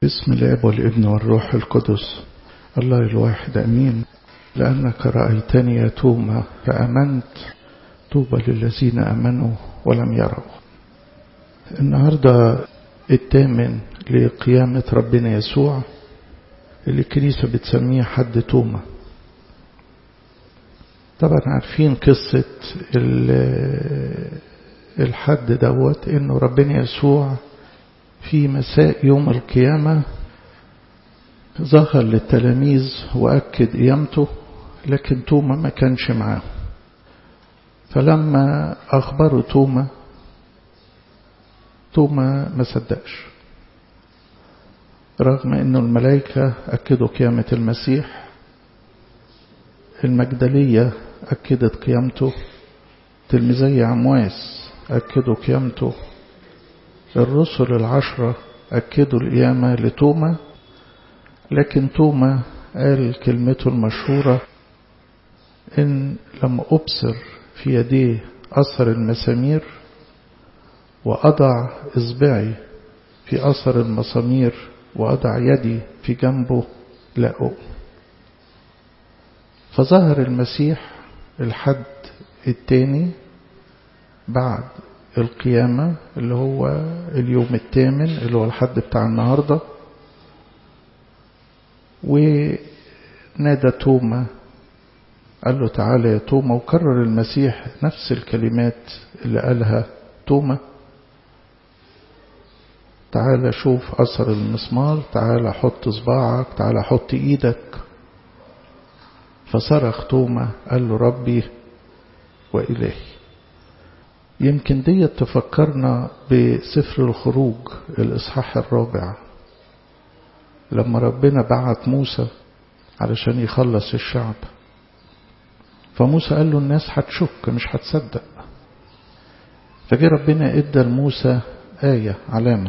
بسم الاب والابن والروح القدس الله الواحد امين لانك رايتني يا توما فامنت طوبى للذين امنوا ولم يروا النهارده الثامن لقيامه ربنا يسوع اللي الكنيسه بتسميه حد توما طبعا عارفين قصه الحد دوت انه ربنا يسوع في مساء يوم القيامة ظهر للتلاميذ وأكد قيامته لكن توما ما كانش معاه فلما أخبروا توما توما ما صدقش رغم أنه الملائكة أكدوا قيامة المسيح المجدلية أكدت قيامته تلميذي عمواس أكدوا قيامته الرسل العشرة أكدوا القيامة لتوما لكن توما قال كلمته المشهورة إن لما أبصر في يديه أثر المسامير وأضع إصبعي في أثر المسامير وأضع يدي في جنبه لا أؤمن فظهر المسيح الحد التاني بعد القيامة اللي هو اليوم الثامن اللي هو الحد بتاع النهاردة ونادى توما قال له تعالى يا توما وكرر المسيح نفس الكلمات اللي قالها توما تعالى شوف أثر المسمار تعالى حط صباعك تعالى حط إيدك فصرخ توما قال له ربي وإلهي يمكن دي تفكرنا بسفر الخروج الإصحاح الرابع لما ربنا بعت موسى علشان يخلص الشعب فموسى قال له الناس هتشك مش هتصدق فجي ربنا ادى لموسى آية علامة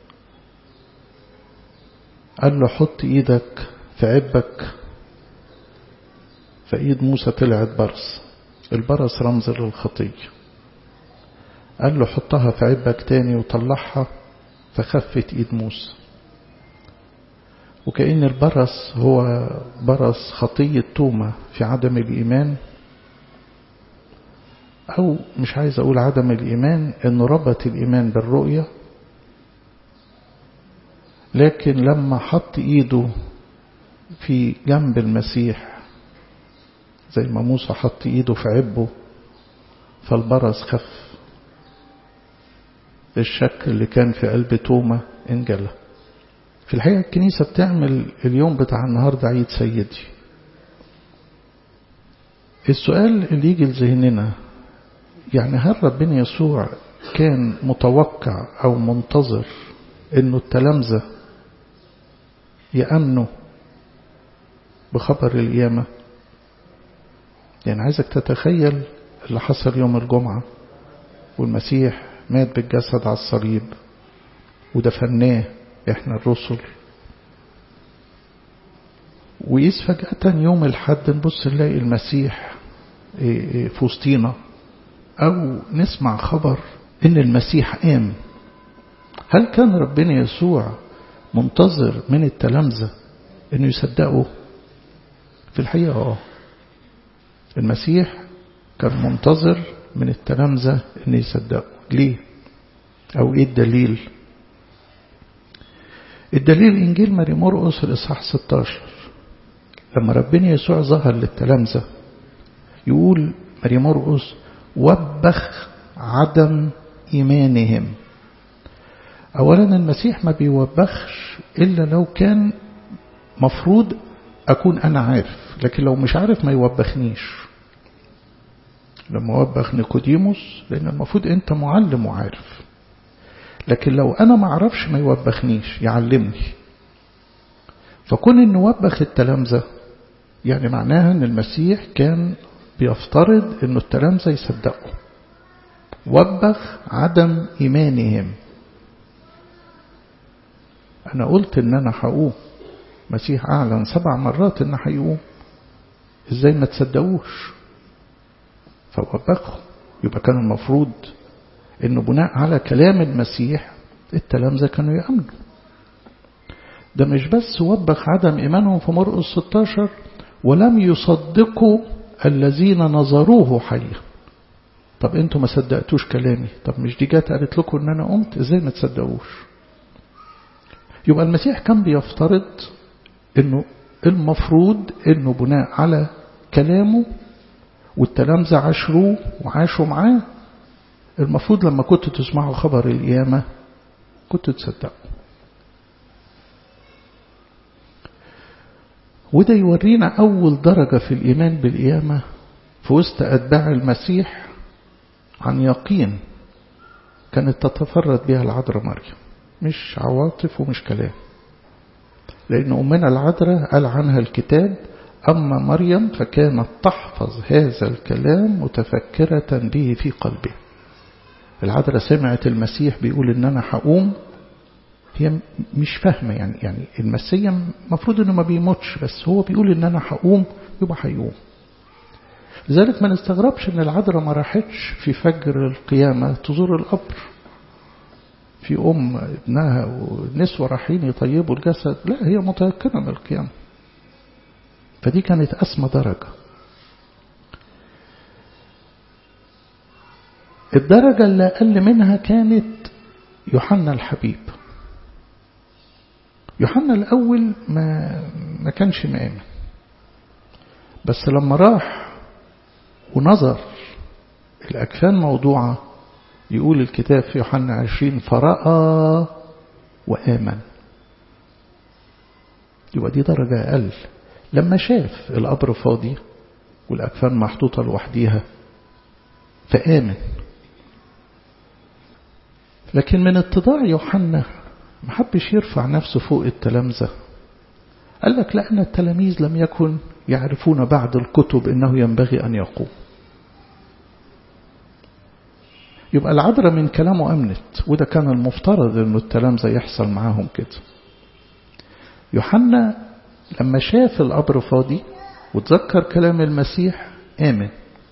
قال له حط ايدك في عبك فايد موسى طلعت برص البرص رمز للخطيه قال له حطها في عبك تاني وطلعها فخفت ايد موسى وكأن البرص هو برص خطية تومة في عدم الإيمان أو مش عايز أقول عدم الإيمان إنه ربط الإيمان بالرؤية لكن لما حط إيده في جنب المسيح زي ما موسى حط إيده في عبه فالبرص خف الشك اللي كان في قلب توما انجلى في الحقيقة الكنيسة بتعمل اليوم بتاع النهاردة عيد سيدي السؤال اللي يجي لذهننا يعني هل ربنا يسوع كان متوقع أو منتظر إنه التلامذة يأمنوا بخبر القيامة يعني عايزك تتخيل اللي حصل يوم الجمعة والمسيح مات بالجسد على الصليب ودفناه احنا الرسل وإذ فجأة يوم الحد نبص نلاقي المسيح في وسطينا أو نسمع خبر إن المسيح قام هل كان ربنا يسوع منتظر من التلامذة إنه يصدقوا؟ في الحقيقة آه المسيح كان منتظر من التلامذة إن يصدقوا ليه أو إيه الدليل الدليل إنجيل ماري مرقس الإصحاح 16 لما ربنا يسوع ظهر للتلامذة يقول ماري مرقس وبخ عدم إيمانهم أولا المسيح ما بيوبخش إلا لو كان مفروض أكون أنا عارف لكن لو مش عارف ما يوبخنيش لما وبخ نيكوديموس لأن المفروض أنت معلم وعارف لكن لو أنا ما أعرفش ما يوبخنيش يعلمني فكون إنه وبخ التلامذة يعني معناها إن المسيح كان بيفترض إنه التلامذة يصدقوا وبخ عدم إيمانهم أنا قلت إن أنا هقوم مسيح أعلن سبع مرات إن هيقوم إزاي ما تصدقوش فوبخهم يبقى كان المفروض انه بناء على كلام المسيح التلامذة كانوا يأمنوا ده مش بس وبخ عدم إيمانهم في مرقس 16 ولم يصدقوا الذين نظروه حيا طب انتوا ما صدقتوش كلامي طب مش دي جات قالت لكم ان انا قمت ازاي ما تصدقوش يبقى المسيح كان بيفترض انه المفروض انه بناء على كلامه والتلامذة عاشروه وعاشوا معاه المفروض لما كنتوا تسمعوا خبر القيامة كنتوا تصدقوا وده يورينا أول درجة في الإيمان بالقيامة في وسط أتباع المسيح عن يقين كانت تتفرد بها العذراء مريم مش عواطف ومش كلام لأن أمنا العذراء قال عنها الكتاب أما مريم فكانت تحفظ هذا الكلام متفكرة به في قلبها العذراء سمعت المسيح بيقول إن أنا هقوم هي مش فاهمة يعني يعني المسيح المفروض إنه ما بيموتش بس هو بيقول إن أنا هقوم يبقى هيقوم لذلك ما نستغربش إن العذراء ما راحتش في فجر القيامة تزور القبر في أم ابنها ونسوة رايحين يطيبوا الجسد لا هي متيقنة من القيامة فدي كانت أسمى درجة الدرجة اللي أقل منها كانت يوحنا الحبيب يوحنا الأول ما ما كانش مآمن بس لما راح ونظر الأكفان موضوعة يقول الكتاب في يوحنا عشرين فرأى وآمن يبقى دي درجة أقل لما شاف القبر فاضي والأكفان محطوطة لوحديها فآمن لكن من اتضاع يوحنا ما حبش يرفع نفسه فوق التلامذة قال لك لأن التلاميذ لم يكن يعرفون بعد الكتب إنه ينبغي أن يقوم يبقى العذراء من كلامه أمنت وده كان المفترض أنه التلامذة يحصل معاهم كده يوحنا لما شاف القبر فاضي وتذكر كلام المسيح آمن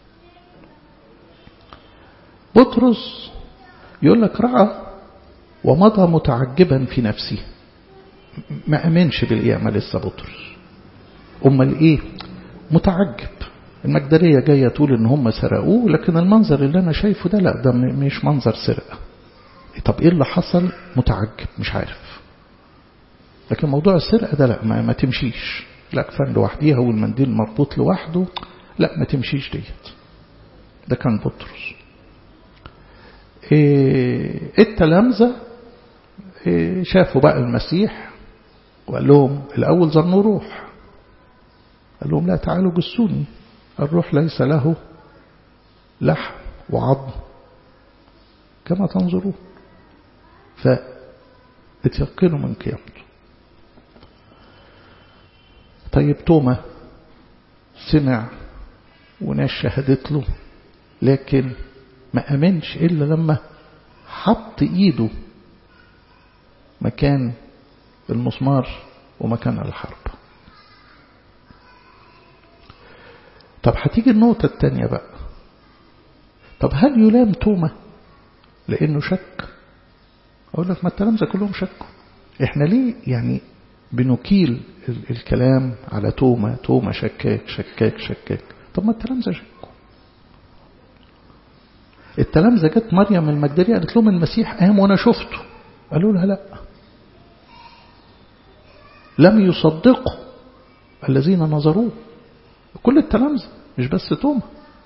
بطرس يقول لك رأى ومضى متعجبا في نفسه ما أمنش بالقيامة لسه بطرس أمال إيه متعجب المجدلية جاية تقول إن هم سرقوه لكن المنظر اللي أنا شايفه ده لا ده مش منظر سرقة طب إيه اللي حصل متعجب مش عارف لكن موضوع السرقة ده لا ما, ما تمشيش لا كفان لوحديها والمنديل مربوط لوحده لا ما تمشيش ديت ده كان بطرس إيه التلامذة إيه شافوا بقى المسيح وقال لهم الأول ظنوا روح قال لهم لا تعالوا جسوني الروح ليس له لحم وعظم كما تنظرون فاتيقنوا من قيامته طيب توما سمع وناس شهدت له لكن ما أمنش إلا لما حط إيده مكان المسمار ومكان الحرب طب هتيجي النقطة التانية بقى طب هل يلام توما لأنه شك أقول لك ما التلامذة كلهم شكوا إحنا ليه يعني بنكيل الكلام على توما توما شكاك شكاك شكاك طب ما التلامذة شكوا التلامذة جت مريم المجدلية قالت لهم المسيح قام وأنا شفته قالوا لها لا لم يصدقوا الذين نظروه كل التلامذة مش بس توما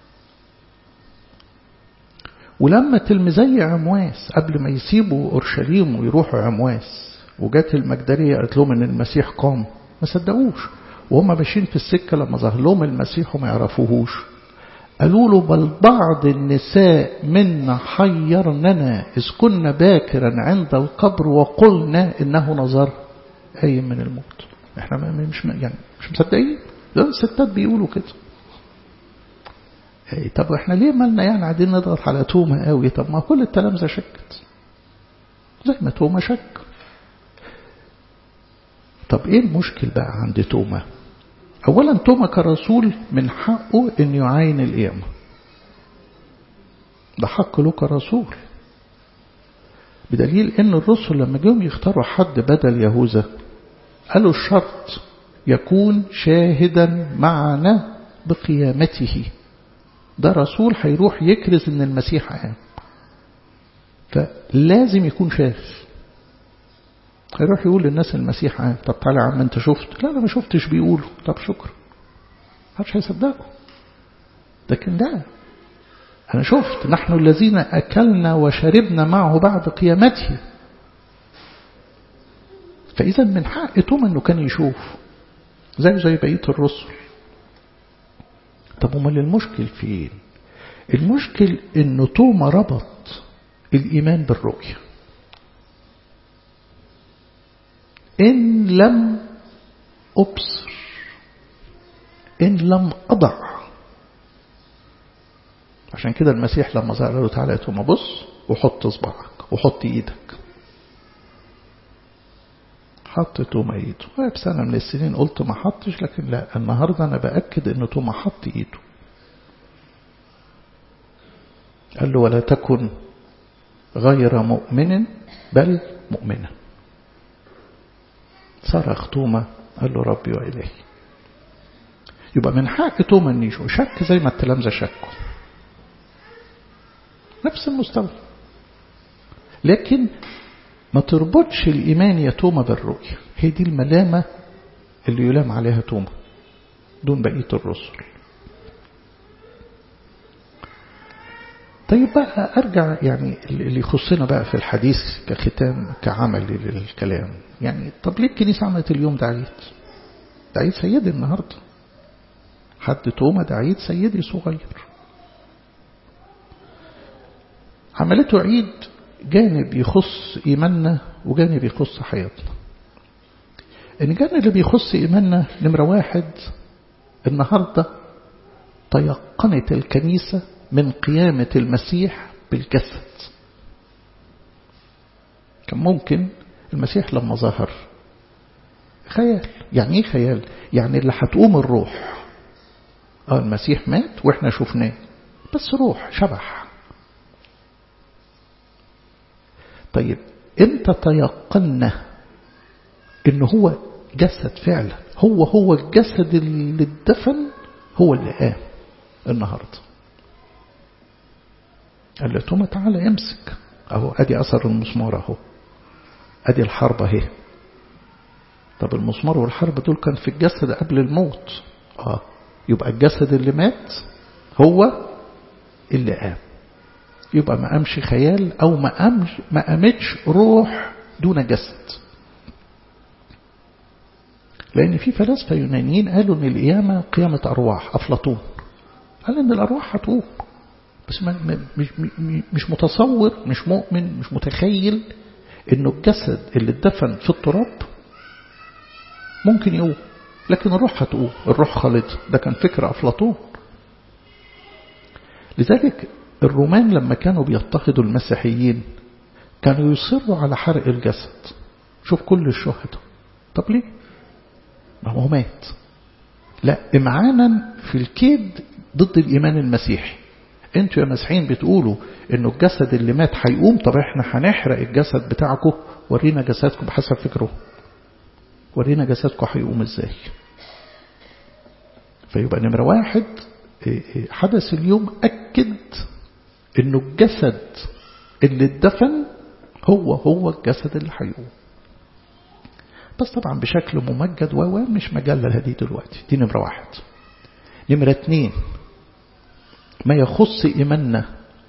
ولما تلميذي عمواس قبل ما يسيبوا أورشليم ويروحوا عمواس وجات المجدلية قالت لهم إن المسيح قام ما صدقوش وهم ماشيين في السكة لما ظهر لهم المسيح وما يعرفوهوش قالوا له بل بعض النساء منا حيرننا إذ كنا باكرا عند القبر وقلنا إنه نظر أي من الموت احنا مش يعني مش مصدقين الستات بيقولوا كده ايه طب احنا ليه مالنا يعني قاعدين نضغط على توما قوي طب ما كل التلامذة شكت زي ما توما شك طب ايه المشكل بقى عند توما اولا توما كرسول من حقه ان يعاين القيامة ده حق له كرسول بدليل ان الرسل لما جم يختاروا حد بدل يهوذا قالوا الشرط يكون شاهدا معنا بقيامته ده رسول هيروح يكرز ان المسيح قام فلازم يكون شاف هيروح يقول للناس المسيح قام طب تعالى يا عم انت شفت لا انا ما شفتش بيقولوا طب شكرا محدش هيصدقه لكن لا أنا شفت نحن الذين أكلنا وشربنا معه بعد قيامته فإذا من حق توما أنه كان يشوف زي زي بقية الرسل طب امال المشكل فين المشكل أنه توما ربط الإيمان بالرؤية إن لم أبصر إن لم أضع عشان كده المسيح لما ظهر له تعالى يا توما بص وحط صباعك وحط ايدك حط توما ايده بسنة من السنين قلت ما حطش لكن لا النهاردة انا بأكد ان توما حط ايده قال له ولا تكن غير مؤمن بل مؤمنا صرخ توما قال له ربي وإلهي يبقى من حق توما ان يشوف شك زي ما التلامذة شكوا نفس المستوى لكن ما تربطش الإيمان يا توما بالرؤية هي دي الملامة اللي يلام عليها توما دون بقية الرسل طيب بقى أرجع يعني اللي يخصنا بقى في الحديث كختام كعمل للكلام يعني طب ليه الكنيسة عملت اليوم ده عيد ده عيد سيدي النهاردة حد توما ده عيد سيدي صغير عملته عيد جانب يخص إيماننا وجانب يخص حياتنا الجانب اللي بيخص إيماننا نمرة واحد النهاردة تيقنت الكنيسة من قيامة المسيح بالجسد كان ممكن المسيح لما ظهر خيال يعني ايه خيال يعني اللي هتقوم الروح اه المسيح مات واحنا شفناه بس روح شبح طيب امتى تيقنا ان هو جسد فعلا هو هو الجسد اللي اتدفن هو اللي قام النهارده قال له توما تعالى امسك اهو ادي اثر المسمار اهو ادي الحرب اهي طب المسمار والحرب دول كان في الجسد قبل الموت اه يبقى الجسد اللي مات هو اللي قام يبقى ما قامش خيال او ما قامش ما قامتش روح دون جسد لان في فلاسفه يونانيين قالوا ان القيامه قيامه ارواح افلاطون قال ان الارواح هتقوم بس ما مش مش متصور مش مؤمن مش متخيل انه الجسد اللي اتدفن في التراب ممكن يقوم لكن الروح هتقوم الروح خالدة ده كان فكر أفلاطون لذلك الرومان لما كانوا بيضطهدوا المسيحيين كانوا يصروا على حرق الجسد شوف كل الشهداء طب ليه ما هو مات لا إمعانا في الكيد ضد الإيمان المسيحي انتوا يا مسيحيين بتقولوا انه الجسد اللي مات هيقوم طب احنا هنحرق الجسد بتاعكم ورينا جسدكم بحسب فكره ورينا جسدكم هيقوم ازاي فيبقى نمرة واحد حدث اليوم أكد انه الجسد اللي اتدفن هو هو الجسد اللي هيقوم بس طبعا بشكل ممجد و مش مجلة لهذه دلوقتي دي نمرة واحد نمرة اتنين ما يخص إيماننا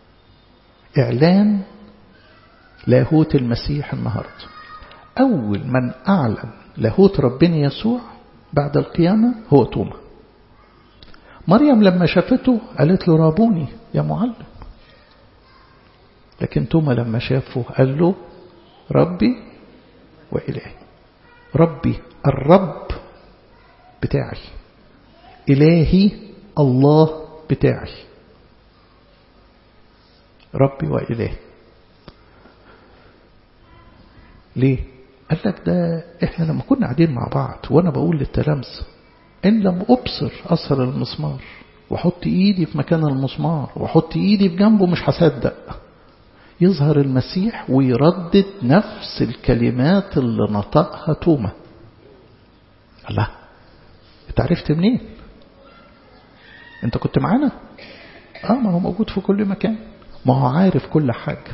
إعلان لاهوت المسيح النهاردة أول من أعلن لاهوت ربنا يسوع بعد القيامة هو توما مريم لما شافته قالت له رابوني يا معلم لكن توما لما شافه قال له ربي وإلهي ربي الرب بتاعي إلهي الله بتاعي ربي وإلهي ليه قال لك ده احنا لما كنا قاعدين مع بعض وانا بقول للتلامذة ان لم ابصر اثر المسمار واحط ايدي في مكان المسمار واحط ايدي في جنبه مش هصدق يظهر المسيح ويردد نفس الكلمات اللي نطقها توما الله انت عرفت منين انت كنت معانا اه ما هو موجود في كل مكان ما هو عارف كل حاجة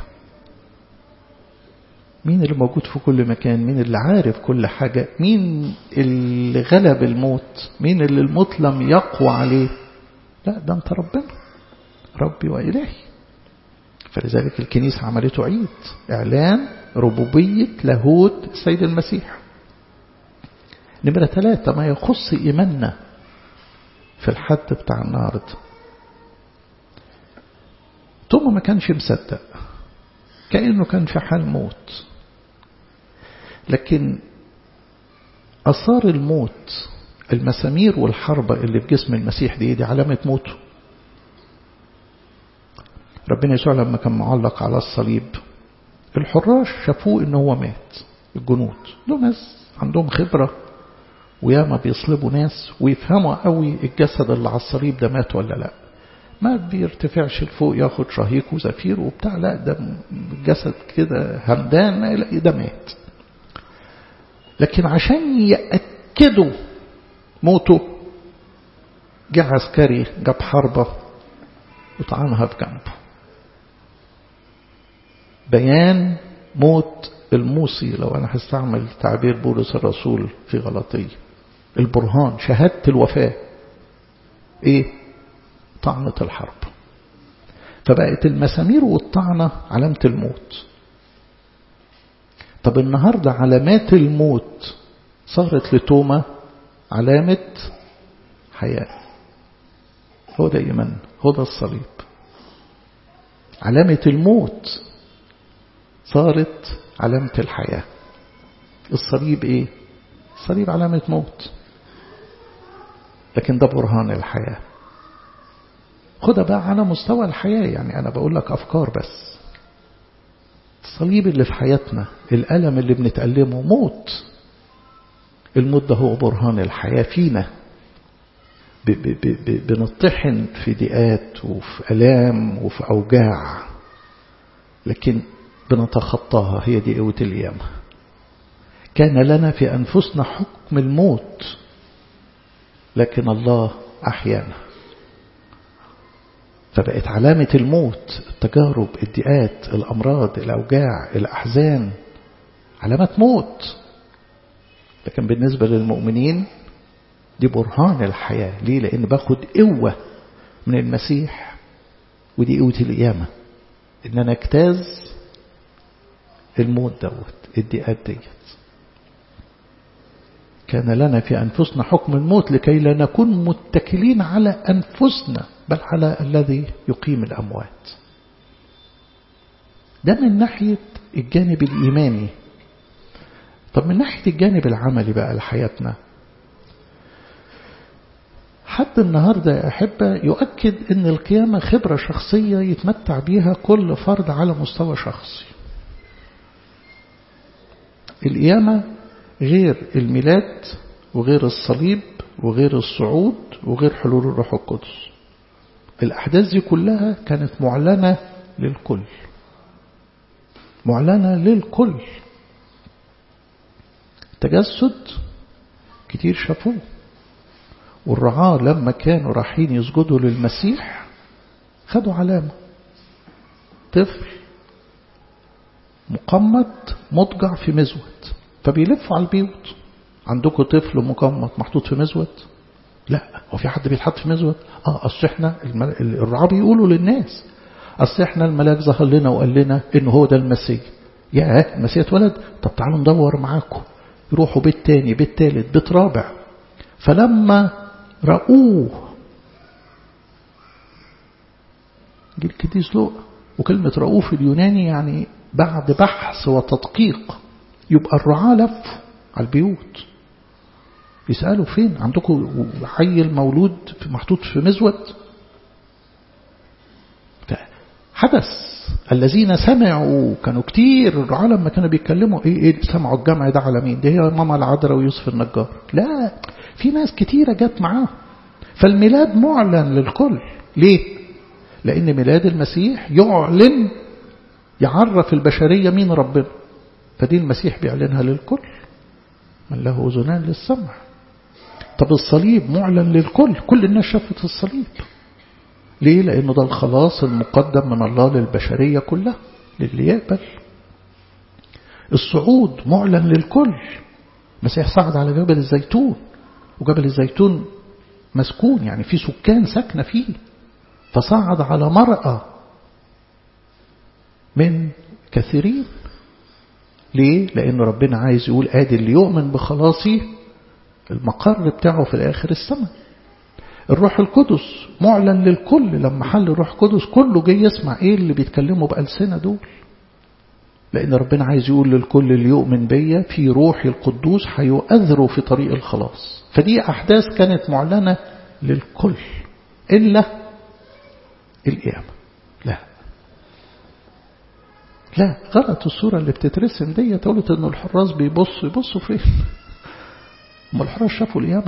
مين اللي موجود في كل مكان مين اللي عارف كل حاجة مين اللي غلب الموت مين اللي الموت لم يقوى عليه لا ده انت ربنا ربي وإلهي فلذلك الكنيسة عملته عيد إعلان ربوبية لاهوت السيد المسيح نمرة ثلاثة ما يخص إيماننا في الحد بتاع النهارده توما ما كانش مصدق كأنه كان في حال موت لكن أثار الموت المسامير والحربة اللي في جسم المسيح دي دي علامة موته ربنا يسوع لما كان معلق على الصليب الحراش شافوه ان هو مات الجنود دول ناس عندهم خبرة وياما بيصلبوا ناس ويفهموا قوي الجسد اللي على الصليب ده مات ولا لا ما بيرتفعش لفوق ياخد شهيق وزفير وبتاع لا ده جسد كده همدان ما يلاقي ده مات لكن عشان يأكدوا موته جه عسكري جاب حربة وطعنها في جنبه بيان موت الموصي لو أنا هستعمل تعبير بولس الرسول في غلطية البرهان شهادة الوفاة إيه طعنة الحرب فبقت المسامير والطعنة علامة الموت طب النهاردة علامات الموت صارت لتوما علامة حياة هو ده إيمان هو ده الصليب علامة الموت صارت علامة الحياة الصليب إيه الصليب علامة موت لكن ده برهان الحياة خدها بقى على مستوى الحياة يعني أنا بقول لك أفكار بس الصليب اللي في حياتنا الألم اللي بنتألمه موت الموت ده هو برهان الحياة فينا بنطحن في ضيقات وفي ألام وفي أوجاع لكن بنتخطاها هي دي قوة القيامة كان لنا في أنفسنا حكم الموت لكن الله أحيانا فبقت علامة الموت التجارب الضيقات الأمراض الأوجاع الأحزان علامات موت لكن بالنسبة للمؤمنين دي برهان الحياة ليه لأن باخد قوة من المسيح ودي قوة القيامة إن أنا اجتاز الموت دوت الضيقات ديت كان لنا في أنفسنا حكم الموت لكي لا نكون متكلين على أنفسنا بل على الذي يقيم الأموات ده من ناحية الجانب الإيماني طب من ناحية الجانب العملي بقى لحياتنا حد النهاردة يا أحبة يؤكد أن القيامة خبرة شخصية يتمتع بيها كل فرد على مستوى شخصي القيامة غير الميلاد وغير الصليب وغير الصعود وغير حلول الروح القدس الأحداث دي كلها كانت معلنة للكل معلنة للكل تجسد كتير شافوه والرعاة لما كانوا رايحين يسجدوا للمسيح خدوا علامة طفل مقمط مضجع في مزود فبيلفوا على البيوت عندكم طفل مقمط محطوط في مزود لا هو في حد بيتحط في مزود اه اصل احنا الرعاة بيقولوا للناس اصل احنا الملاك ظهر لنا وقال لنا انه هو ده المسيح يا المسيح اتولد طب تعالوا ندور معاكم يروحوا بيت تاني بيت تالت بيت رابع فلما رأوه جه الكديس لوقا وكلمة رأوه في اليوناني يعني بعد بحث وتدقيق يبقى الرعاة لفوا على البيوت يسألوا فين عندكم عيل مولود محطوط في مزود حدث الذين سمعوا كانوا كتير الرعاة لما كانوا بيتكلموا ايه ايه سمعوا الجمع ده على مين ده هي ماما العذراء ويوسف النجار لا في ناس كتيرة جت معاه فالميلاد معلن للكل ليه لأن ميلاد المسيح يعلن يعرف البشرية مين ربنا فدي المسيح بيعلنها للكل من له أذنان للسمع طب الصليب معلن للكل كل الناس شافت الصليب ليه لأنه ده الخلاص المقدم من الله للبشرية كلها للي يقبل الصعود معلن للكل المسيح صعد على جبل الزيتون وجبل الزيتون مسكون يعني في سكان ساكنة فيه فصعد على مرأة من كثيرين ليه؟ لأن ربنا عايز يقول آدي اللي يؤمن بخلاصي المقر بتاعه في الآخر السماء الروح القدس معلن للكل لما حل الروح القدس كله جاي يسمع ايه اللي بيتكلموا بألسنة دول لأن ربنا عايز يقول للكل اللي يؤمن بيا في روحي القدوس هيؤذروا في طريق الخلاص فدي أحداث كانت معلنة للكل إلا القيامة لا لا غلط الصورة اللي بتترسم دي تقولت إن الحراس بيبصوا يبصوا فين هم الحراس شافوا القيامة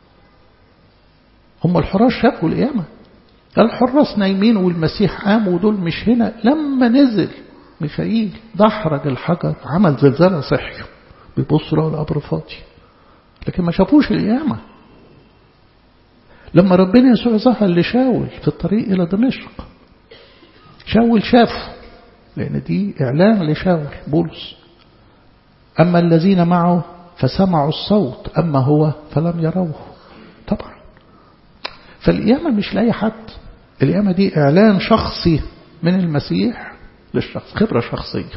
هم الحراس شافوا القيامة الحراس نايمين والمسيح قام ودول مش هنا لما نزل ميخائيل دحرج الحجر عمل زلزال صحي بيبصوا لقوا القبر فاضي لكن ما شافوش القيامة لما ربنا يسوع ظهر لشاول في الطريق إلى دمشق شاول شافه لأن دي إعلان لشاول بولس أما الذين معه فسمعوا الصوت أما هو فلم يروه طبعا فالقيامة مش لأي حد القيامة دي إعلان شخصي من المسيح للشخص خبرة شخصية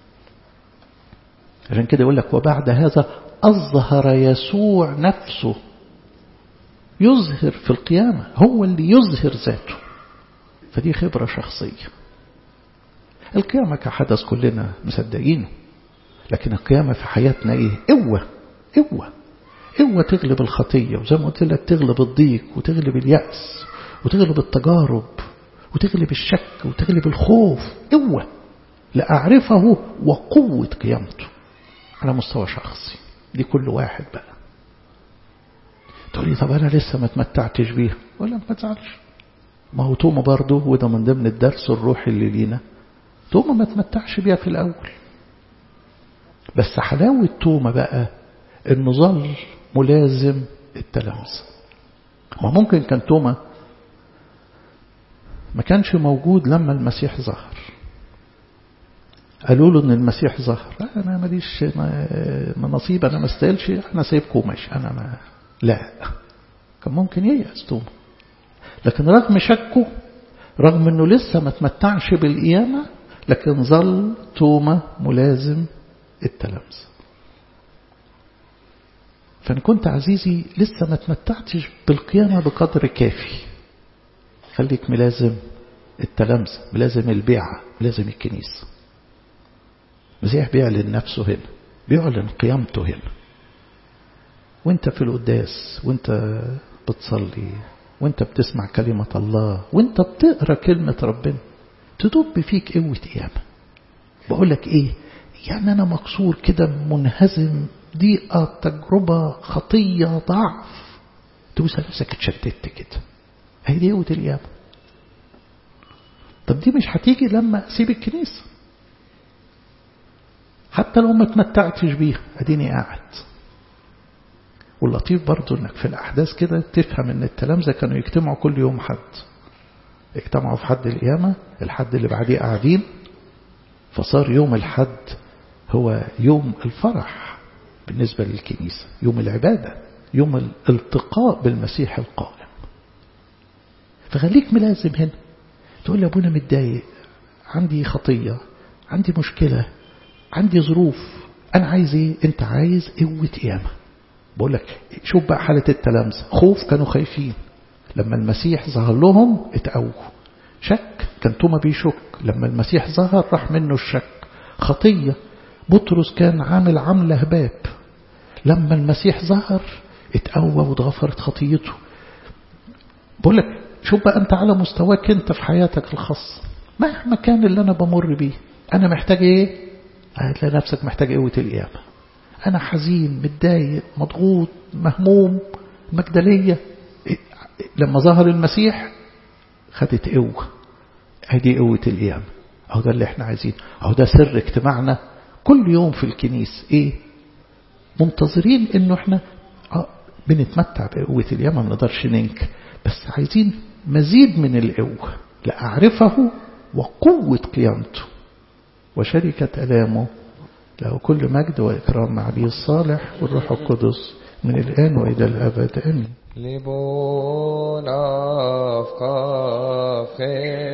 عشان كده يقول لك وبعد هذا أظهر يسوع نفسه يظهر في القيامة هو اللي يظهر ذاته فدي خبرة شخصية القيامة كحدث كلنا مصدقينه لكن القيامة في حياتنا ايه قوة قوة قوة تغلب الخطية وزي ما قلت لك تغلب الضيق وتغلب اليأس وتغلب التجارب وتغلب الشك وتغلب الخوف قوة لأعرفه وقوة قيامته على مستوى شخصي دي كل واحد بقى تقولي طب أنا لسه ما تمتعتش بيها ولا ما تزعلش ما هو توما برضه وده من ضمن الدرس الروحي اللي لينا توما ما تمتعش بيها في الأول بس حلاوة توما بقى انه ظل ملازم التلامذة ما ممكن كان توما ما كانش موجود لما المسيح ظهر قالوا له ان المسيح ظهر لا انا ماليش نصيب انا ما استاهلش انا سايبكم ماشي انا ما لا كان ممكن ييأس توما لكن رغم شكه رغم انه لسه ما تمتعش بالقيامة لكن ظل توما ملازم التلامذة فإن كنت عزيزي لسه ما تمتعتش بالقيامة بقدر كافي خليك ملازم التلامذة ملازم البيعة ملازم الكنيسة المسيح بيعلن نفسه هنا بيعلن قيامته هنا وانت في القداس وانت بتصلي وانت بتسمع كلمة الله وانت بتقرأ كلمة ربنا تدب فيك قوة قيامة بقول لك ايه يعني انا مكسور كده منهزم ضيقة تجربة خطية ضعف توصل نفسك اتشتت كده هي دي قوة القيامة طب دي مش هتيجي لما اسيب الكنيسة حتى لو ما تمتعتش بيها اديني قاعد واللطيف برضو انك في الاحداث كده تفهم ان التلامذه كانوا يجتمعوا كل يوم حد اجتمعوا في حد القيامة الحد اللي بعديه قاعدين فصار يوم الحد هو يوم الفرح بالنسبة للكنيسة يوم العبادة يوم الالتقاء بالمسيح القائم فخليك ملازم هنا تقول لي أبونا متضايق عندي خطية عندي مشكلة عندي ظروف أنا عايز إيه أنت عايز قوة قيامة بقول لك شوف بقى حالة التلامذة خوف كانوا خايفين لما المسيح ظهر لهم اتقووا شك كان توما بيشك لما المسيح ظهر راح منه الشك خطية بطرس كان عامل عمل هباب لما المسيح ظهر اتقوى واتغفرت خطيته بقول لك شوف بقى انت على مستواك انت في حياتك الخاصة مهما كان اللي انا بمر بيه انا محتاج ايه هتلاقي نفسك محتاج قوة القيامة انا حزين متضايق مضغوط مهموم مجدلية لما ظهر المسيح خدت قوة هذه قوة القيامة أهو ده اللي احنا عايزين أهو ده سر اجتماعنا كل يوم في الكنيس ايه منتظرين انه احنا بنتمتع بقوة اليمن ما نقدرش ننكر بس عايزين مزيد من القوة لأعرفه وقوة قيامته وشركة ألامه له كل مجد وإكرام مع أبيه الصالح والروح القدس من الآن وإلى الأبد آمين ליבון אף כף